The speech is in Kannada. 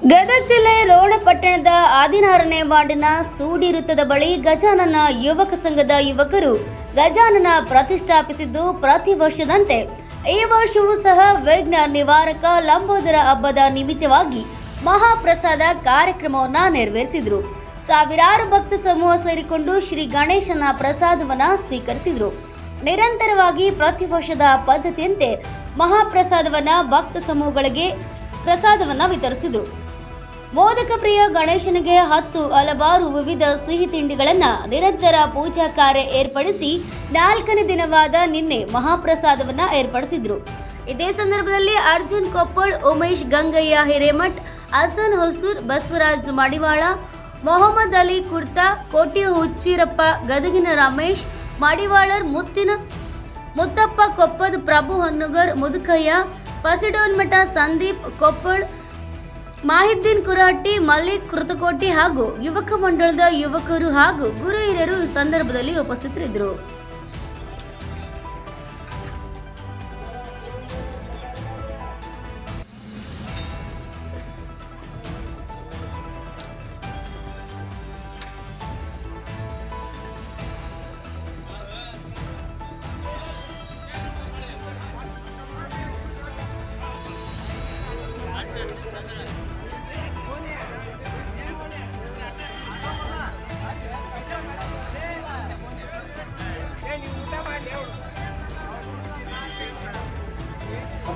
ಗದಗ ಜಿಲ್ಲೆ ರೋಣಪಟ್ಟಣದ ಹದಿನಾರನೇ ವಾರ್ಡಿನ ಸೂಡಿ ವೃತ್ತದ ಬಳಿ ಗಜಾನನ ಯುವಕ ಸಂಘದ ಯುವಕರು ಗಜಾನನ ಪ್ರತಿಷ್ಠಾಪಿಸಿದ್ದು ಪ್ರತಿ ವರ್ಷದಂತೆ ಈ ವರ್ಷವೂ ಸಹ ವಿಘ್ನ ನಿವಾರಕ ಲಂಬೋದರ ಹಬ್ಬದ ನಿಮಿತ್ತವಾಗಿ ಮಹಾಪ್ರಸಾದ ಕಾರ್ಯಕ್ರಮವನ್ನ ನೆರವೇರಿಸಿದ್ರು ಸಾವಿರಾರು ಭಕ್ತ ಸಮೂಹ ಸೇರಿಕೊಂಡು ಶ್ರೀ ಗಣೇಶನ ಪ್ರಸಾದವನ್ನ ಸ್ವೀಕರಿಸಿದ್ರು ನಿರಂತರವಾಗಿ ಪ್ರತಿ ವರ್ಷದ ಪದ್ಧತಿಯಂತೆ ಮಹಾಪ್ರಸಾದವನ್ನ ಭಕ್ತ ಸಮೂಹಗಳಿಗೆ ಪ್ರಸಾದವನ್ನ ವಿತರಿಸಿದ್ರು ಮೋದಕ ಪ್ರಿಯ ಗಣೇಶನಿಗೆ ಹತ್ತು ಹಲವಾರು ವಿವಿಧ ಸಿಹಿ ತಿಂಡಿಗಳನ್ನ ನಿರಂತರ ಪೂಜಾ ಕಾರ್ಯ ಏರ್ಪಡಿಸಿ ನಾಲ್ಕನೇ ದಿನವಾದ ನಿನ್ನೆ ಮಹಾಪ್ರಸಾದವನ್ನ ಏರ್ಪಡಿಸಿದ್ರು ಇದೇ ಸಂದರ್ಭದಲ್ಲಿ ಅರ್ಜುನ್ ಕೊಪ್ಪಳ್ ಉಮೇಶ್ ಗಂಗಯ್ಯ ಹಿರೇಮಠ್ ಹಸನ್ ಹೊಸೂರ್ ಬಸವರಾಜ್ ಮಡಿವಾಳ ಮೊಹಮ್ಮದ್ ಅಲಿ ಕುರ್ತಾ ಕೋಟಿ ಹುಚ್ಚಿರಪ್ಪ ಗದಗಿನ ರಮೇಶ್ ಮಡಿವಾಳರ್ ಮುತ್ತಿನ ಮುತ್ತಪ್ಪ ಕೊಪ್ಪದ್ ಪ್ರಭು ಹನ್ನುಗರ್ ಮುದುಕಯ್ಯ ಪಸಿಡೋನ್ಮಠ ಸಂದೀಪ್ ಕೊಪ್ಪಳ್ ಮಾಹಿದ್ದೀನ್ ಕುರಾಟಿ ಮಲ್ಲಿಕ್ ಕೃತಕೋಟಿ ಹಾಗೂ ಯುವಕ ಮಂಡಳದ ಯುವಕರು ಹಾಗೂ ಗುರು ಹಿರಿಯರು ಈ ಸಂದರ್ಭದಲ್ಲಿ ಉಪಸ್ಥಿತರಿದ್ದರು